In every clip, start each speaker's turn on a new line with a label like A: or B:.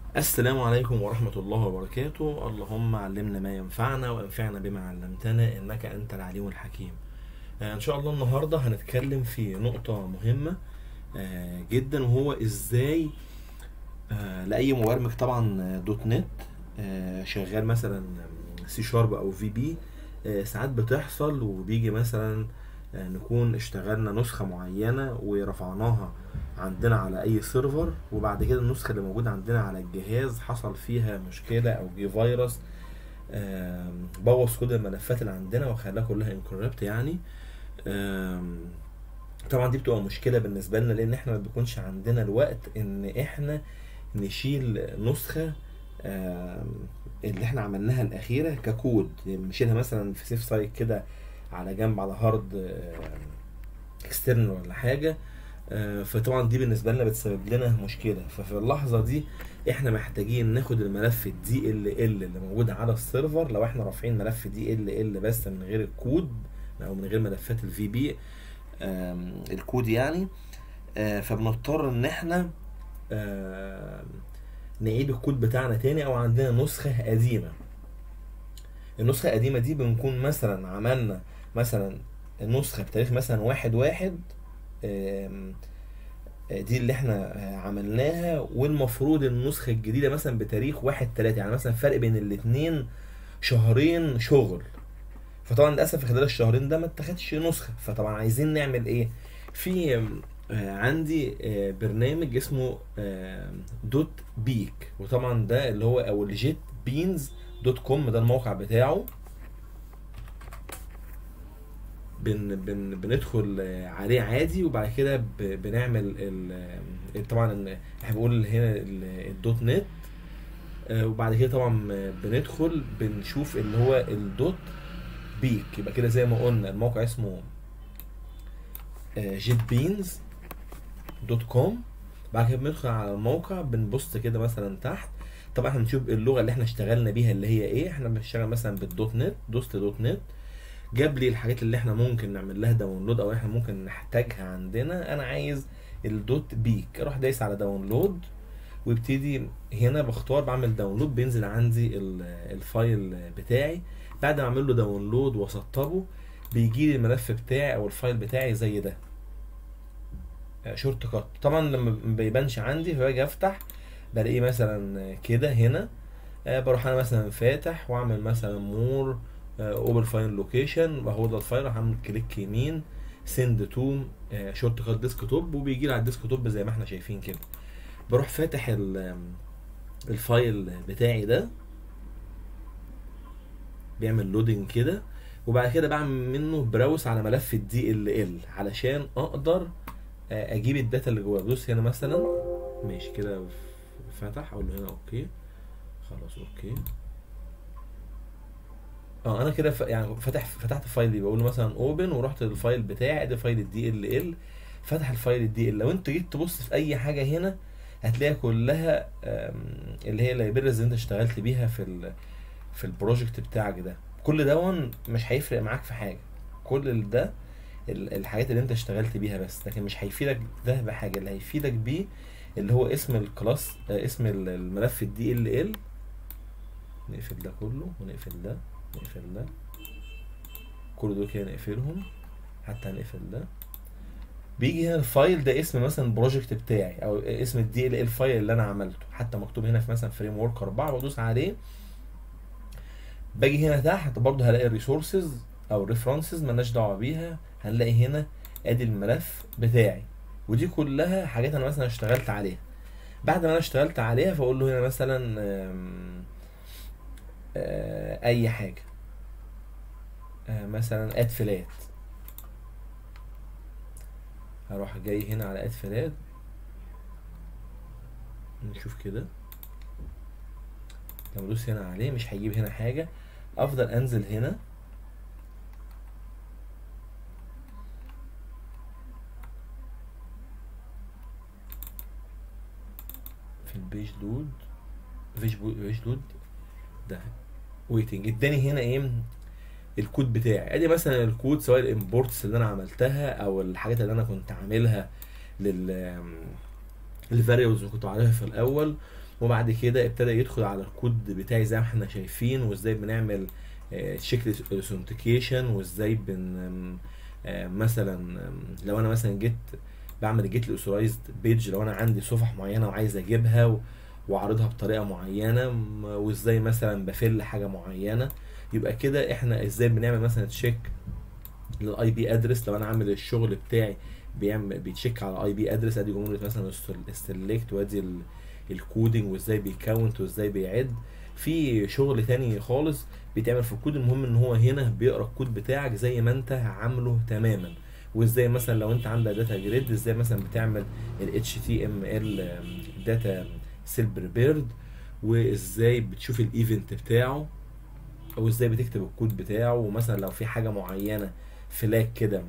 A: السلام عليكم ورحمة الله وبركاته اللهم علمنا ما ينفعنا وانفعنا بما علمتنا إنك أنت العليم الحكيم آه، إن شاء الله النهاردة هنتكلم في نقطة مهمة آه، جدا وهو إزاي آه، لأي مبرمج طبعا آه، دوت نت آه، شغال مثلا سي شارب أو في بي ساعات بتحصل وبيجي مثلا آه، نكون اشتغلنا نسخة معينة ورفعناها عندنا على اي سيرفر وبعد كده النسخه اللي موجوده عندنا على الجهاز حصل فيها مشكله او جه فيروس آم، بوظ كل الملفات اللي عندنا وخلاها كلها انكربت يعني آم، طبعا دي بتبقى مشكله بالنسبه لنا لان احنا ما بيكونش عندنا الوقت ان احنا نشيل نسخه آم، اللي احنا عملناها الاخيره ككود يعني نشيلها مثلا في سيف سايت كده على جنب على هارد اكسترنال ولا حاجه آه، فطبعا دي بالنسبه لنا بتسبب لنا مشكله ففي اللحظه دي احنا محتاجين ناخد الملف الدي ال ال اللي موجود على السيرفر لو احنا رافعين ملف دي ال ال بس من غير الكود او من غير ملفات الفي بي الكود يعني آه، فبنضطر ان احنا آم، نعيد الكود بتاعنا تاني او عندنا نسخه قديمه النسخه القديمه دي بنكون مثلا عملنا مثلا النسخه بتاريخ مثلا واحد واحد آم، دي اللي احنا عملناها والمفروض النسخة الجديدة مثلا بتاريخ واحد تلاتة يعني مثلا فرق بين الاتنين شهرين شغل فطبعا للأسف في خلال الشهرين ده ما اتخدش نسخة فطبعا عايزين نعمل ايه في آه، عندي آه، برنامج اسمه آه، دوت بيك وطبعا ده اللي هو او الجيت بينز دوت كوم ده الموقع بتاعه بن بن بندخل آه، عليه عادي وبعد كده ب- بنعمل ال- آه، طبعا ال- احنا بنقول هنا ال- الدوت نت آه، وبعد كده طبعا آه، بندخل بنشوف اللي هو الدوت بيك يبقى كده زي ما قلنا الموقع اسمه جيت بينز دوت كوم بعد كده بندخل على الموقع بنبص كده مثلا تحت طبعا احنا بنشوف اللغه اللي احنا اشتغلنا بيها اللي هي ايه احنا بنشتغل مثلا بالدوت نت دوست دوت نت جاب لي الحاجات اللي احنا ممكن نعمل لها داونلود او احنا ممكن نحتاجها عندنا انا عايز الدوت بيك اروح دايس على داونلود وابتدي هنا بختار بعمل داونلود بينزل عندي ال- الفايل بتاعي بعد ما اعمل له داونلود واسطبه بيجي لي الملف بتاعي او الفايل بتاعي زي ده شورت كات طبعا لما ما بيبانش عندي فباجي افتح بلاقيه مثلا كده هنا آه، بروح انا مثلا فاتح واعمل مثلا مور اوبن فايل لوكيشن وهو ده الفايل راح اعمل كليك يمين سند تو شورت كات ديسك توب وبيجي لي على الديسك توب زي ما احنا شايفين كده بروح فاتح ال- آم، الفايل بتاعي ده بيعمل لودنج كده وبعد كده بعمل منه براوس على ملف الدي ال ال علشان اقدر آه، اجيب الداتا اللي جواه بدوس هنا مثلا ماشي كده فتح اقول له هنا اوكي خلاص اوكي اه انا كده ف... يعني فتح فتحت الفايل دي بقول له مثلا اوبن ورحت للفايل بتاعي ادي فايل الدي ال ال فتح الفايل الدي ال لو انت جيت تبص في اي حاجه هنا هتلاقيها كلها آم، اللي هي اللايبريز اللي انت اشتغلت بيها في ال... في البروجكت بتاعك ده كل دون مش هيفرق معاك في حاجه كل ال- ده ال- الحاجات اللي انت اشتغلت بيها بس لكن مش هيفيدك ده بحاجه اللي هيفيدك بيه اللي هو اسم الكلاس آه، اسم ال- الملف الدي ال ال نقفل ده كله ونقفل ده نقفل ده كل دول كده نقفلهم حتى هنقفل ده بيجي هنا الفايل ده اسم مثلا البروجكت بتاعي او اسم الدي ال ال فايل اللي انا عملته حتى مكتوب هنا في مثلا فريم ورك 4 بدوس عليه باجي هنا تحت برضه هلاقي الريسورسز او الريفرنسز مالناش دعوه بيها هنلاقي هنا ادي الملف بتاعي ودي كلها حاجات انا مثلا اشتغلت عليها بعد ما انا اشتغلت عليها فاقول له هنا مثلا آم، آه، اي حاجه آه، مثلا اد فلات هروح جاي هنا على اد فلات نشوف كده لو ادوس هنا عليه مش هيجيب هنا حاجه افضل انزل هنا في البيج لود فيج بيج لود ده ويتنج اداني هنا ايه الكود بتاعي ادي مثلا الكود سواء الامبورتس اللي انا عملتها او الحاجات اللي انا كنت عاملها لل الفاريبلز اللي كنت عاملها في الاول وبعد كده ابتدى يدخل على الكود بتاعي زي ما احنا شايفين وازاي بنعمل تشيك الاوثنتيكيشن وازاي بن آه، مثلا آم، لو انا مثلا جيت بعمل جيت لاوثرايزد بيج لو انا عندي صفح معينه وعايز اجيبها و- واعرضها بطريقه معينه م- وازاي مثلا بفل حاجه معينه يبقى كده احنا ازاي بنعمل مثلا تشيك للاي بي ادرس لو انا عامل الشغل بتاعي بيعمل بيتشيك على اي بي ادرس ادي جمله مثلا السلكت وادي ال- الكودينج وازاي بيكاونت وازاي بيعد في شغل تاني خالص بيتعمل في الكود المهم ان هو هنا بيقرا الكود بتاعك زي ما انت عامله تماما وازاي مثلا لو انت عندك داتا جريد ازاي مثلا بتعمل ال HTML داتا سيل بريبيرد وازاي بتشوف الايفنت بتاعه او ازاي بتكتب الكود بتاعه ومثلا لو في حاجه معينه فلاج كده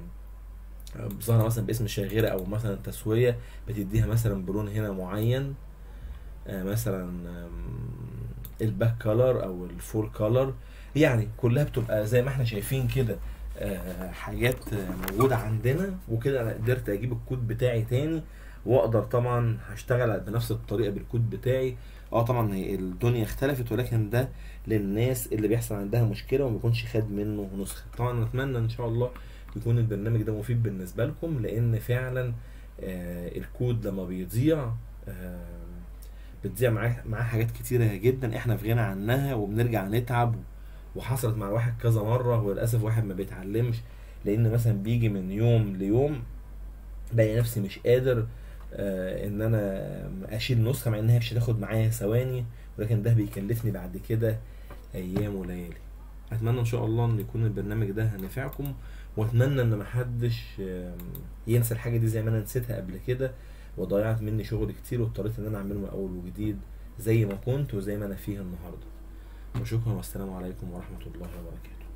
A: ظاهره مثلا باسم شاغره او مثلا تسويه بتديها مثلا بلون هنا معين آه، مثلا آم، الباك كولر او الفول كولر يعني كلها بتبقى زي ما احنا شايفين كده آه، حاجات آه، موجوده عندنا وكده انا قدرت اجيب الكود بتاعي تاني واقدر طبعا هشتغل بنفس الطريقه بالكود بتاعي اه طبعا هي الدنيا اختلفت ولكن ده للناس اللي بيحصل عندها مشكله وما يكونش خد منه نسخه طبعا نتمنى ان شاء الله يكون البرنامج ده مفيد بالنسبه لكم لان فعلا آه الكود لما بيضيع آه بتضيع معاه معاه حاجات كتيره جدا احنا في غنى عنها وبنرجع نتعب وحصلت مع واحد كذا مره وللاسف واحد ما بيتعلمش لان مثلا بيجي من يوم ليوم بلاقي نفسي مش قادر آه ان انا اشيل نسخه مع انها مش هتاخد معايا ثواني ولكن ده بيكلفني بعد كده ايام وليالي اتمنى ان شاء الله ان يكون البرنامج ده هنفعكم واتمنى ان محدش آم، ينسى الحاجه دي زي ما انا نسيتها قبل كده وضيعت مني شغل كتير واضطريت ان انا اعمله من اول وجديد زي ما كنت وزي ما انا فيه النهارده وشكرا والسلام عليكم ورحمه الله وبركاته